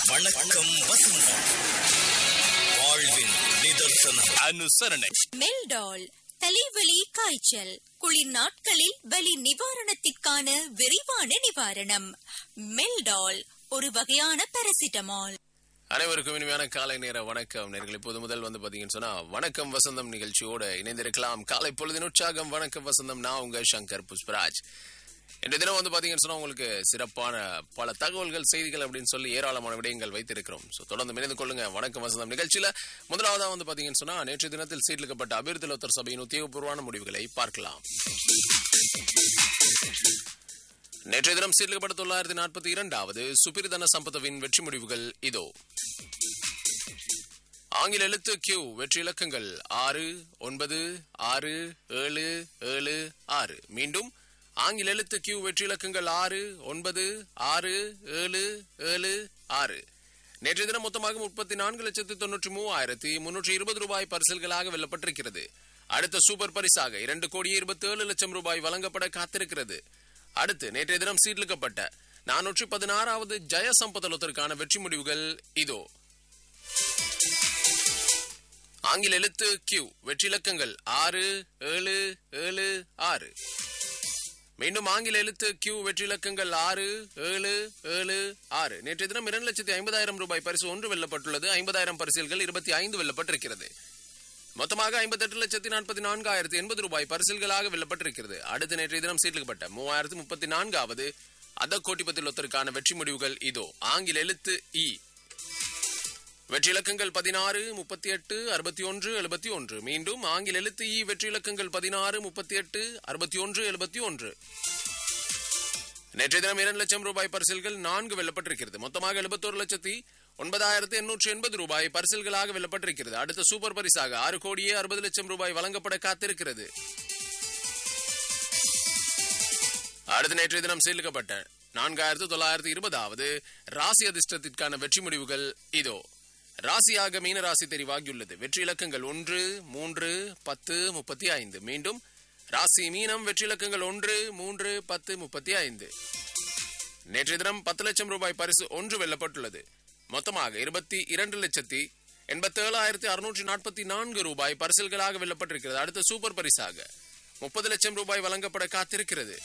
வணக்கம் வசந்தம் வாழ்வின் நிதர்சனம் அனுசரணை மெல்டால் தலைவலி காய்ச்சல் குளிர் நாட்களில் வலி நிவாரணத்திற்கான விரைவான நிவாரணம் மெல்டால் ஒரு வகையான பாராசிட்டமால் அனைவருக்கும் இனிமையான காலை நேர வணக்கம் நேர்கள் இப்போது முதல் வந்து பாத்தீங்கன்னு சொன்னா வணக்கம் வசந்தம் நிகழ்ச்சியோட இணைந்திருக்கலாம் காலை பொழுதின் உற்சாகம் வணக்கம் வசந்தம் நான் உங்க சங்கர் புஷ்பராஜ் இன்றைய தினம் வந்து பாத்தீங்கன்னு சொன்னா உங்களுக்கு சிறப்பான பல தகவல்கள் செய்திகள் அப்படின்னு சொல்லி ஏராளமான விடயங்கள் வைத்திருக்கிறோம் ஸோ தொடர்ந்து இணைந்து கொள்ளுங்க வணக்கம் வசந்தம் நிகழ்ச்சியில முதலாவதா வந்து பாத்தீங்கன்னு சொன்னா நேற்று தினத்தில் சீர்லிக்கப்பட்ட அபிவிருத்தி சபையின் உத்தியோகபூர்வமான முடிவுகளை பார்க்கலாம் நேற்றைய தினம் சீர்லிக்கப்பட்ட தொள்ளாயிரத்தி நாற்பத்தி இரண்டாவது சுப்பிரிதன சம்பதவின் வெற்றி முடிவுகள் இதோ ஆங்கில எழுத்து கியூ வெற்றி இலக்கங்கள் ஆறு ஒன்பது ஆறு ஏழு ஏழு ஆறு மீண்டும் ஆங்கில எழுத்து கியூ வெற்றி இலக்கங்கள் ஆறு ஒன்பது ஆறு ஏழு ஏழு ஆறு நேற்றைய தினம் மொத்தமாக முப்பத்தி நான்கு லட்சத்து தொன்னூற்றி மூவாயிரத்தி முன்னூற்றி இருபது ரூபாய் பரிசல்களாக வெல்லப்பட்டிருக்கிறது அடுத்த சூப்பர் பரிசாக இரண்டு கோடியே இருபத்தி ஏழு லட்சம் ரூபாய் வழங்கப்பட காத்திருக்கிறது அடுத்து நேற்றைய தினம் சீர்லிக்கப்பட்ட நானூற்றி பதினாறாவது ஜெய சம்பதலத்திற்கான வெற்றி முடிவுகள் இதோ ஆங்கில எழுத்து கியூ வெற்றி இலக்கங்கள் ஆறு ஏழு ஏழு ஆறு மீண்டும் ஆங்கில எழுத்து கியூ வெற்றி இலக்கங்கள் ஆறு ஏழு ஏழு ஆறு நேற்றைய தினம் இரண்டு லட்சத்தி ஐம்பதாயிரம் ரூபாய் பரிசு ஒன்று வெல்லப்பட்டுள்ளது ஐம்பதாயிரம் பரிசில்கள் இருபத்தி ஐந்து வெல்லப்பட்டிருக்கிறது மொத்தமாக ஐம்பத்தெட்டு லட்சத்தி நாற்பத்தி நான்காயிரத்தி எண்பது ரூபாய் பரிசில்களாக வெல்லப்பட்டிருக்கிறது அடுத்த நேற்றைய தினம் சீர்லிக்கப்பட்ட மூவாயிரத்தி முப்பத்தி நான்காவது அத கோட்டிபத்தில் ஒத்தருக்கான வெற்றி முடிவுகள் இதோ ஆங்கில எழுத்து இ வெற்றி இலக்கங்கள் பதினாறு முப்பத்தி எட்டு அறுபத்தி ஒன்று எழுபத்தி ஒன்று மீண்டும் ஆங்கில எழுத்து இ வெற்றி இலக்கங்கள் பதினாறு முப்பத்தி எட்டு அறுபத்தி ஒன்று எழுபத்தி ஒன்று நேற்றைய தினம் இரண்டு லட்சம் ரூபாய் பரிசில்கள் நான்கு வெல்லப்பட்டிருக்கிறது மொத்தமாக எழுபத்தோரு லட்சத்தி ஒன்பதாயிரத்தி எண்ணூற்றி எண்பது ரூபாய் பரிசில்களாக வெல்லப்பட்டிருக்கிறது அடுத்த சூப்பர் பரிசாக ஆறு கோடியே அறுபது லட்சம் ரூபாய் வழங்கப்பட காத்திருக்கிறது அடுத்த நேற்றைய தினம் சீர்லிக்கப்பட்ட நான்காயிரத்து தொள்ளாயிரத்தி இருபதாவது ராசி அதிர்ஷ்டத்திற்கான வெற்றி முடிவுகள் இதோ ராசியாக மீன ராசி தெரிவாகியுள்ளது வெற்றி இலக்கங்கள் ஒன்று மூன்று பத்து முப்பத்தி ஐந்து மீண்டும் ராசி மீனம் வெற்றி இலக்கங்கள் ஒன்று மூன்று பத்து முப்பத்தி ஐந்து நேற்றைய தினம் பத்து லட்சம் ரூபாய் பரிசு ஒன்று வெல்லப்பட்டுள்ளது மொத்தமாக இருபத்தி இரண்டு லட்சத்தி எண்பத்தி ஏழாயிரத்தி அறுநூற்றி நாற்பத்தி நான்கு ரூபாய் பரிசல்களாக வெல்லப்பட்டிருக்கிறது அடுத்த சூப்பர் பரிசாக முப்பது லட்சம் ரூபாய் வழங்கப்பட காத்திருக்கிறது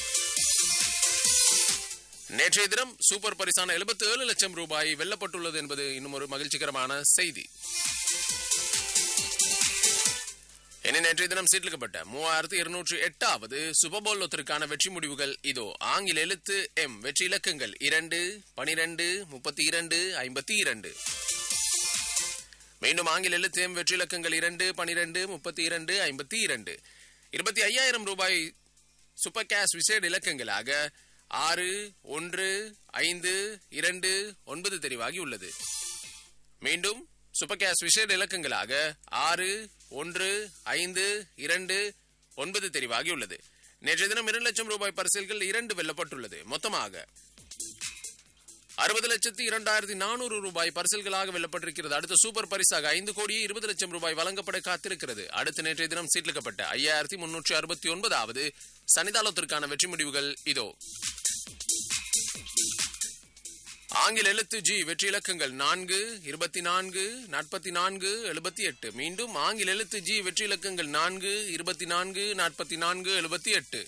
நேற்றைய தினம் சூப்பர் பரிசான எழுபத்தி ஏழு லட்சம் ரூபாய் வெல்லப்பட்டுள்ளது என்பது இன்னும் ஒரு மகிழ்ச்சிகரமான செய்தி இனி நேற்றைய தினம் சீர்லிக்கப்பட்ட மூவாயிரத்தி இருநூற்றி எட்டாவது சுபபோல் ஒத்திற்கான வெற்றி முடிவுகள் இதோ ஆங்கில எழுத்து எம் வெற்றி இலக்கங்கள் இரண்டு பனிரெண்டு முப்பத்தி இரண்டு ஐம்பத்தி இரண்டு மீண்டும் ஆங்கில எழுத்து எம் வெற்றி இலக்கங்கள் இரண்டு பனிரெண்டு முப்பத்தி இரண்டு ஐம்பத்தி இரண்டு இருபத்தி ஐயாயிரம் ரூபாய் சூப்பர் கேஷ் விசேட இலக்கங்களாக ஆறு ஒன்று ஐந்து இரண்டு ஒன்பது தெரிவாகி உள்ளது மீண்டும் சூப்பர் கேஷ் விசேட இலக்கங்களாக ஆறு ஒன்று ஐந்து இரண்டு ஒன்பது தெரிவாகி உள்ளது நேற்றைய தினம் இரண்டு லட்சம் ரூபாய் பரிசில்கள் இரண்டு வெல்லப்பட்டுள்ளது மொத்தமாக அறுபது லட்சத்தி இரண்டாயிரத்தி நானூறு ரூபாய் பரிசல்களாக வெல்லப்பட்டிருக்கிறது அடுத்த சூப்பர் பரிசாக ஐந்து கோடியே இருபது லட்சம் ரூபாய் வழங்கப்பட காத்திருக்கிறது அடுத்த நேற்றைய தினம் சீட்லிக்கப்பட்ட ஐயாயிரத்தி முன்னூற்றி அறுபத்தி ஒன்பதாவது சனிதாளத்திற்கான வெற்றி முடிவுகள் இதோ ஆங்கில எழுத்து ஜி வெற்றி இலக்கங்கள் நான்கு இருபத்தி நான்கு நாற்பத்தி நான்கு எழுபத்தி எட்டு மீண்டும் ஆங்கில எழுத்து ஜி வெற்றி இலக்கங்கள் நான்கு இருபத்தி நான்கு நாற்பத்தி நான்கு எழுபத்தி எட்டு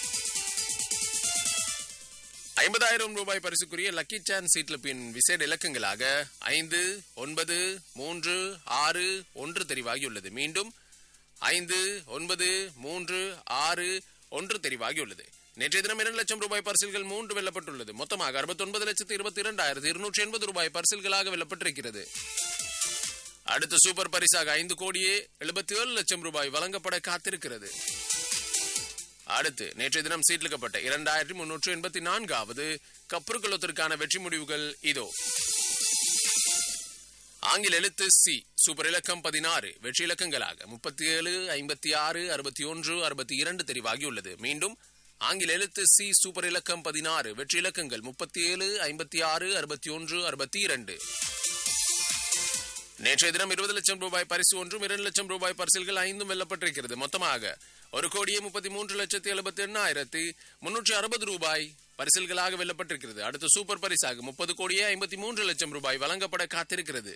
ஐம்பதாயிரம் ரூபாய் பரிசுக்குரிய லக்கி சான்ஸ் சீட்ல பின் விசேட இலக்கங்களாக ஐந்து ஒன்பது மூன்று ஆறு ஒன்று தெரிவாகியுள்ளது மீண்டும் ஐந்து ஒன்பது மூன்று ஆறு ஒன்று தெரிவாகியுள்ளது நேற்றைய தினம் இரண்டு லட்சம் ரூபாய் பரிசில்கள் மூன்று வெல்லப்பட்டுள்ளது மொத்தமாக அறுபத்தி ஒன்பது லட்சத்து இருபத்தி இரண்டாயிரத்தி இருநூற்றி எண்பது ரூபாய் பரிசில்களாக வெல்லப்பட்டிருக்கிறது அடுத்த சூப்பர் பரிசாக ஐந்து கோடியே எழுபத்தி ஏழு லட்சம் ரூபாய் வழங்கப்பட காத்திருக்கிறது அடுத்து நேற்றைய தினம் சீட்லிக்கப்பட்ட இரண்டாயிரத்தி முன்னூற்று எண்பத்தி நான்காவது கப்புருக்குளத்திற்கான வெற்றி முடிவுகள் இதோ ஆங்கில எழுத்து சி சூப்பர் இலக்கம் பதினாறு வெற்றி இலக்கங்களாக முப்பத்தி ஏழு ஐம்பத்தி ஆறு அறுபத்தி ஒன்று அறுபத்தி இரண்டு தெரிவாகியுள்ளது மீண்டும் ஆங்கில எழுத்து சி சூப்பர் இலக்கம் பதினாறு வெற்றி இலக்கங்கள் முப்பத்தி ஏழு ஐம்பத்தி ஆறு அறுபத்தி ஒன்று அறுபத்தி இரண்டு நேற்றைய தினம் இருபது லட்சம் ரூபாய் பரிசு ஒன்றும் இரண்டு லட்சம் ரூபாய் பரிசில்கள் ஐந்தும் வெல்லப்பட்டிருக்கிறது மொத்தமாக ஒரு கோடியே முப்பத்தி மூன்று லட்சத்தி எழுபத்தி எண்ணாயிரத்தி முன்னூற்றி அறுபது ரூபாய் பரிசில்களாக வெல்லப்பட்டிருக்கிறது அடுத்த சூப்பர் பரிசாக முப்பது கோடியே ஐம்பத்தி மூன்று லட்சம் ரூபாய் வழங்கப்பட காத்திருக்கிறது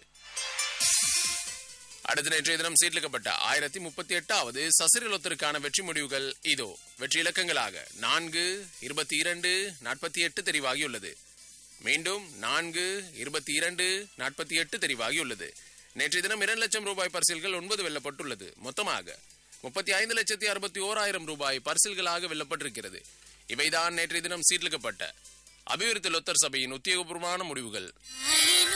அடுத்த நேற்றைய தினம் சீர்லிக்கப்பட்ட ஆயிரத்தி முப்பத்தி எட்டாவது சசிரலொத்தருக்கான வெற்றி முடிவுகள் இதோ வெற்றி இலக்கங்களாக நான்கு இருபத்தி இரண்டு நாற்பத்தி எட்டு தெரிவாகியுள்ளது மீண்டும் நான்கு இருபத்தி இரண்டு நாற்பத்தி எட்டு தெரிவாகியுள்ளது நேற்றைய தினம் இரண்டு லட்சம் ரூபாய் பரிசில்கள் ஒன்பது வெல்லப்பட்டுள்ளது மொத்தமாக முப்பத்தி ஐந்து லட்சத்தி அறுபத்தி ஓராயிரம் ரூபாய் பரிசில்களாக வெல்லப்பட்டிருக்கிறது இவைதான் நேற்றைய தினம் சீர்லிக்கப்பட்ட அபிவிருத்தி லொத்தர் சபையின் உத்தியோகபூர்வமான முடிவுகள்